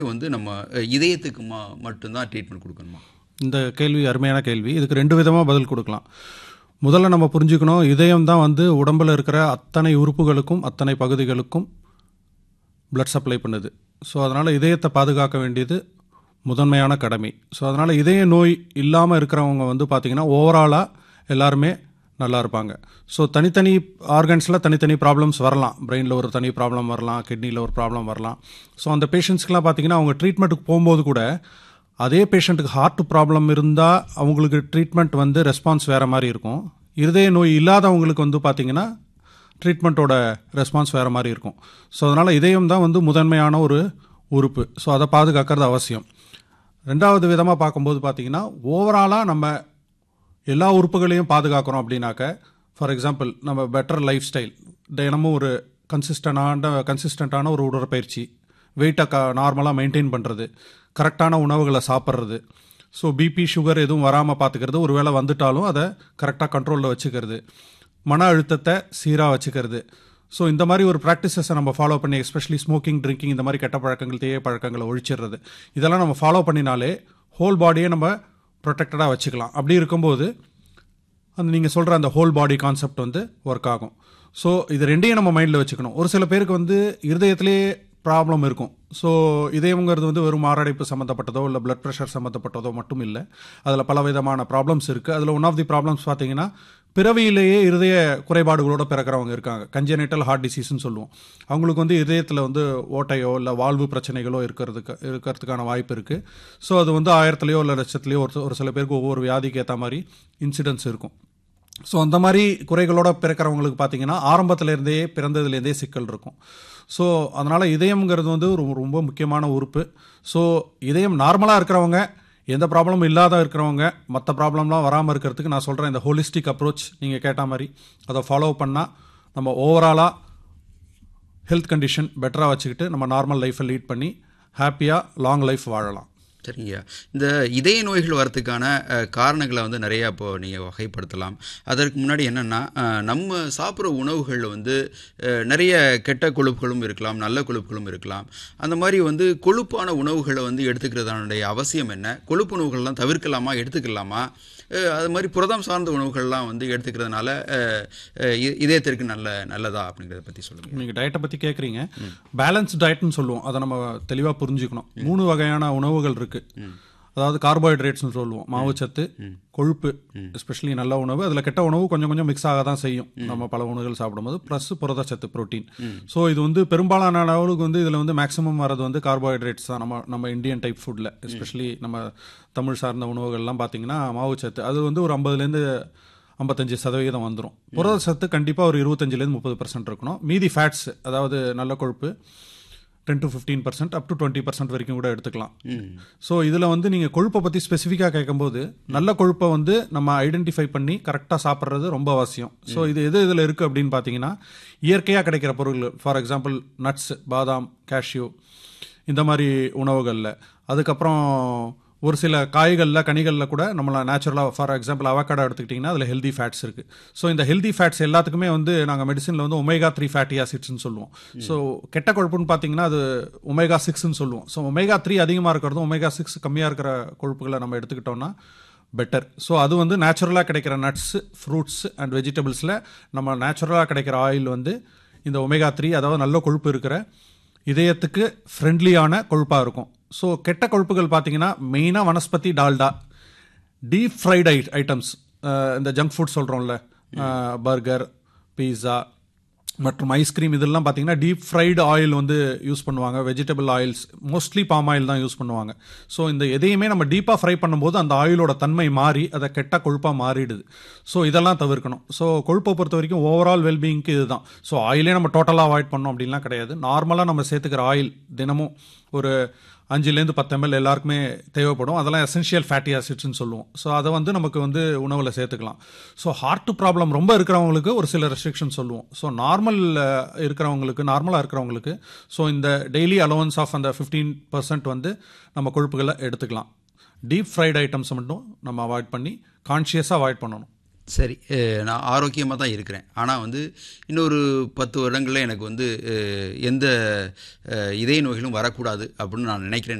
வந்து நம்ம அஹ், இதயத்துக்கு மா மட்டும்தான் ட்ரீட்மெண்ட் கொடுக்கணுமா இந்த கேள்வி அருமையான கேள்வி இதுக்கு ரெண்டு விதமாக பதில் கொடுக்கலாம் முதல்ல நம்ம புரிஞ்சுக்கணும் இதயம் தான் வந்து உடம்பில் இருக்கிற அத்தனை உறுப்புகளுக்கும் அத்தனை பகுதிகளுக்கும் பிளட் சப்ளை பண்ணுது ஸோ அதனால் இதயத்தை பாதுகாக்க வேண்டியது முதன்மையான கடமை ஸோ அதனால் இதய நோய் இல்லாமல் இருக்கிறவங்க வந்து பார்த்திங்கன்னா ஓவராலாக எல்லாருமே நல்லா இருப்பாங்க ஸோ தனித்தனி ஆர்கன்ஸில் தனித்தனி ப்ராப்ளம்ஸ் வரலாம் பிரெயினில் ஒரு தனி ப்ராப்ளம் வரலாம் கிட்னியில் ஒரு ப்ராப்ளம் வரலாம் ஸோ அந்த பேஷண்ட்ஸ்க்குலாம் பார்த்தீங்கன்னா அவங்க ட்ரீட்மெண்ட்டுக்கு போகும்போது கூட அதே பேஷண்ட்டுக்கு ஹார்ட் ப்ராப்ளம் இருந்தால் அவங்களுக்கு ட்ரீட்மெண்ட் வந்து ரெஸ்பான்ஸ் வேறு மாதிரி இருக்கும் இருதய நோய் இல்லாதவங்களுக்கு வந்து பார்த்திங்கன்னா ட்ரீட்மெண்ட்டோட ரெஸ்பான்ஸ் வேறு மாதிரி இருக்கும் ஸோ அதனால் இதயம் தான் வந்து முதன்மையான ஒரு உறுப்பு ஸோ அதை பாதுகாக்கிறது அவசியம் ரெண்டாவது விதமாக பார்க்கும்போது பார்த்திங்கன்னா ஓவராலாக நம்ம எல்லா உறுப்புகளையும் பாதுகாக்கிறோம் அப்படின்னாக்க ஃபார் எக்ஸாம்பிள் நம்ம பெட்டர் லைஃப் ஸ்டைல் தினமும் ஒரு கன்சிஸ்டண்டான கன்சிஸ்டண்ட்டான ஒரு உடற்பயிற்சி வெயிட்டை க நார்மலாக மெயின்டைன் பண்ணுறது கரெக்டான உணவுகளை சாப்பிட்றது ஸோ பிபி சுகர் எதுவும் வராமல் பார்த்துக்கிறது ஒரு வேளை வந்துட்டாலும் அதை கரெக்டாக கண்ட்ரோலில் வச்சுக்கிறது மன அழுத்தத்தை சீராக வச்சுக்கிறது ஸோ இந்த மாதிரி ஒரு ப்ராக்டிசஸை நம்ம ஃபாலோ பண்ணி எஸ்பெஷலி ஸ்மோக்கிங் ட்ரிங்கிங் இந்த மாதிரி கெட்ட பழக்கங்கள் தேய பழக்கங்களை ஒழிச்சிடுறது இதெல்லாம் நம்ம ஃபாலோ பண்ணினாலே ஹோல் பாடியை நம்ம ப்ரொடெக்டடாக வச்சுக்கலாம் அப்படி இருக்கும்போது அந்த நீங்கள் சொல்கிற அந்த ஹோல் பாடி கான்செப்ட் வந்து ஒர்க் ஆகும் ஸோ இது ரெண்டையும் நம்ம மைண்டில் வச்சுக்கணும் ஒரு சில பேருக்கு வந்து இருதயத்திலே ப்ராப்ளம் இருக்கும் ஸோ இதயங்கிறது வந்து வெறும் மாரடைப்பு சம்மந்தப்பட்டதோ இல்லை பிளட் ப்ரெஷர் சம்மந்தப்பட்டதோ மட்டும் இல்லை அதில் பல விதமான ப்ராப்ளம்ஸ் இருக்குது அதில் ஒன் ஆஃப் தி ப்ராப்ளம்ஸ் பார்த்தீங்கன்னா பிறவியிலேயே இருதய குறைபாடுகளோட பிறக்கிறவங்க இருக்காங்க கஞ்செனிட்டல் ஹார்ட் டிசீஸ்னு சொல்லுவோம் அவங்களுக்கு வந்து இதயத்தில் வந்து ஓட்டையோ இல்லை வாழ்வு பிரச்சனைகளோ இருக்கிறதுக்கு இருக்கிறதுக்கான வாய்ப்பு இருக்குது ஸோ அது வந்து ஆயிரத்துலையோ இல்லை லட்சத்துலையோ ஒரு ஒரு சில பேருக்கு ஒவ்வொரு வியாதிக்கு ஏற்ற மாதிரி இன்சிடென்ட்ஸ் இருக்கும் ஸோ அந்த மாதிரி குறைகளோட பிறக்கிறவங்களுக்கு பார்த்தீங்கன்னா ஆரம்பத்திலேருந்தே பிறந்ததுலேருந்தே சிக்கல் இருக்கும் ஸோ அதனால் இதயம்ங்கிறது வந்து ஒரு ரொம்ப முக்கியமான உறுப்பு ஸோ இதயம் நார்மலாக இருக்கிறவங்க எந்த ப்ராப்ளமும் இல்லாத இருக்கிறவங்க மற்ற ப்ராப்ளம்லாம் வராமல் இருக்கிறதுக்கு நான் சொல்கிறேன் இந்த ஹோலிஸ்டிக் அப்ரோச் நீங்கள் கேட்ட மாதிரி அதை ஃபாலோ பண்ணால் நம்ம ஓவராலாக ஹெல்த் கண்டிஷன் பெட்டராக வச்சுக்கிட்டு நம்ம நார்மல் லைஃப்பை லீட் பண்ணி ஹாப்பியாக லாங் லைஃப் வாழலாம் சரிங்க இந்த இதய நோய்கள் வரத்துக்கான அஹ், காரணங்களை வந்து நிறையா இப்போ நீங்கள் வகைப்படுத்தலாம் அதற்கு முன்னாடி என்னென்னா நம்ம சாப்பிட்ற உணவுகளில் வந்து அஹ், நிறைய கெட்ட கொழுப்புகளும் இருக்கலாம் நல்ல கொழுப்புகளும் இருக்கலாம் அந்த மாதிரி வந்து கொழுப்பான உணவுகளை வந்து எடுத்துக்கிறதானுடைய அவசியம் என்ன கொழுப்பு உணவுகள்லாம் தவிர்க்கலாமா எடுத்துக்கலாமா அஹ், அது மாதிரி புரதம் சார்ந்த உணவுகள்லாம் வந்து எடுத்துக்கிறதுனால அஹ், அஹ், இ- இதயத்திற்கு நல்ல நல்லதா அப்படிங்கிறத பற்றி சொல்லுங்கள் நீங்கள் டயட்டை பற்றி கேட்குறீங்க பேலன்ஸ் டயட்னு சொல்லுவோம் அதை நம்ம தெளிவாக புரிஞ்சுக்கணும் மூணு வகையான உணவுகள் இருக்குது அதாவது கார்போஹைட்ரேட்ஸ்னு சொல்லுவோம் மாவுச்சத்து கொழுப்பு எஸ்பெஷலி நல்ல உணவு அதில் கெட்ட உணவு கொஞ்சம் கொஞ்சம் மிக்ஸ் ஆக தான் செய்யும் நம்ம பல உணவுகள் சாப்பிடும்போது ப்ளஸ் புரதச்சத்து புரோட்டீன் ஸோ இது வந்து பெரும்பாலான அளவுக்கு வந்து இதில் வந்து மேக்ஸிமம் வரது வந்து கார்போஹைட்ரேட்ஸ் தான் நம்ம நம்ம இந்தியன் டைப் ஃபுட்டில் எஸ்பெஷலி நம்ம தமிழ் சார்ந்த உணவுகள்லாம் பார்த்தீங்கன்னா மாவுச்சத்து அது வந்து ஒரு ஐம்பதுலேருந்து ஐம்பத்தஞ்சு சதவீதம் வந்துடும் புரதச்சத்து கண்டிப்பாக ஒரு இருபத்தஞ்சிலேருந்து முப்பது பர்சன்ட் இருக்கணும் மீதி ஃபேட்ஸ் அதாவது நல்ல கொழுப்பு ten to fifteen percent up to twenty percent வரைக்கும் கூட எடுத்துக்கலாம் ஸோ இதில் வந்து நீங்கள் கொழுப்பை பற்றி ஸ்பெசிஃபிக்காக கேட்கும்போது நல்ல கொழுப்பை வந்து நம்ம ஐடென்டிஃபை பண்ணி கரெக்டாக சாப்பிட்றது ரொம்ப அவசியம் ஸோ இது எது இதில் இருக்குது அப்படின்னு பார்த்தீங்கன்னா இயற்கையாக கிடைக்கிற பொருள் ஃபார் எக்ஸாம்பிள் நட்ஸ் பாதாம் கேஷ்யூ இந்த மாதிரி உணவுகளில் அதுக்கப்புறம் ஒரு சில காய்களில் கனிகளில் கூட நம்மள நேச்சுரலாக ஃபார் எக்ஸாம்பிள் அவகாடோ எடுத்துக்கிட்டிங்கன்னா அதில் ஹெல்தி ஃபேட்ஸ் இருக்குது ஸோ இந்த ஹெல்தி ஃபேட்ஸ் எல்லாத்துக்குமே வந்து நாங்கள் மெடிசனில் வந்து ஒமேகா த்ரீ ஃபேட்டி ஆசிட்ஸ்னு சொல்லுவோம் ஸோ கெட்ட கொழுப்புன்னு பார்த்தீங்கன்னா அது ஒமேகா சிக்ஸ்னு சொல்லுவோம் ஸோ ஒமேகா த்ரீ அதிகமாக இருக்கிறதும் ஒமேகா சிக்ஸ் கம்மியாக இருக்கிற கொழுப்புகளை நம்ம எடுத்துக்கிட்டோம்னா பெட்டர் ஸோ அது வந்து நேச்சுரலாக கிடைக்கிற நட்ஸ் ஃப்ரூட்ஸ் அண்ட் வெஜிடபிள்ஸில் நம்ம நேச்சுரலாக கிடைக்கிற ஆயில் வந்து இந்த ஒமேகா த்ரீ அதாவது நல்ல கொழுப்பு இருக்கிற இதயத்துக்கு ஃப்ரெண்ட்லியான கொழுப்பாக இருக்கும் ஸோ கெட்ட கொழுப்புகள் பார்த்தீங்கன்னா மெயினாக வனஸ்பதி டால்டா டீப் ஃப்ரைட் ஐ ஐட்டம்ஸ் இந்த ஜங்க் ஃபுட் சொல்கிறோம்ல பர்கர் பீஸா மற்றும் ஐஸ்கிரீம் இதெல்லாம் பார்த்தீங்கன்னா டீப் ஃப்ரைடு ஆயில் வந்து யூஸ் பண்ணுவாங்க vegetable oils mostly palm oil தான் யூஸ் பண்ணுவாங்க ஸோ இந்த எதையுமே நம்ம டீப்பாக ஃப்ரை பண்ணும்போது அந்த ஆயிலோட தன்மை மாறி அதை கெட்ட கொழுப்பாக மாறிடுது ஸோ இதெல்லாம் தவிர்க்கணும் ஸோ கொழுப்பை பொறுத்த வரைக்கும் ஓவரால் வெல்பீயிங்க்கு இதுதான் ஸோ ஆயிலே நம்ம டோட்டலாக அவாய்ட் பண்ணோம் அப்படின்லாம் கிடையாது நார்மலாக நம்ம சேர்த்துக்கிற ஆயில் தினமும் ஒரு அஞ்சுலேருந்து பத்து எம்எல் எல்லாருக்குமே தேவைப்படும் அதெல்லாம் எசென்ஷியல் ஃபேட்டி ஆசிட்ஸ்னு சொல்லுவோம் ஸோ அதை வந்து நமக்கு வந்து உணவில் சேர்த்துக்கலாம் ஸோ ஹார்ட் ப்ராப்ளம் ரொம்ப இருக்கிறவங்களுக்கு ஒரு சில ரெஸ்ட்ரிக்ஷன் சொல்லுவோம் ஸோ நார்மல் இருக்கிறவங்களுக்கு நார்மலாக இருக்கிறவங்களுக்கு ஸோ இந்த டெய்லி அலவன்ஸ் ஆஃப் அந்த ஃபிஃப்டீன் பர்சன்ட் வந்து நம்ம கொழுப்புகளை எடுத்துக்கலாம் டீப் ஃப்ரைட் ஐட்டம்ஸ் மட்டும் நம்ம அவாய்ட் பண்ணி கான்ஷியஸாக அவாய்ட் பண்ணணும் சரி அஹ், நான் ஆரோக்கியமாக தான் இருக்கிறேன் ஆனால் வந்து இன்னொரு பத்து வருடங்களில் எனக்கு வந்து அஹ், எந்த அஹ், இதய நோய்களும் வரக்கூடாது அப்படின்னு நான் நினைக்கிறேன்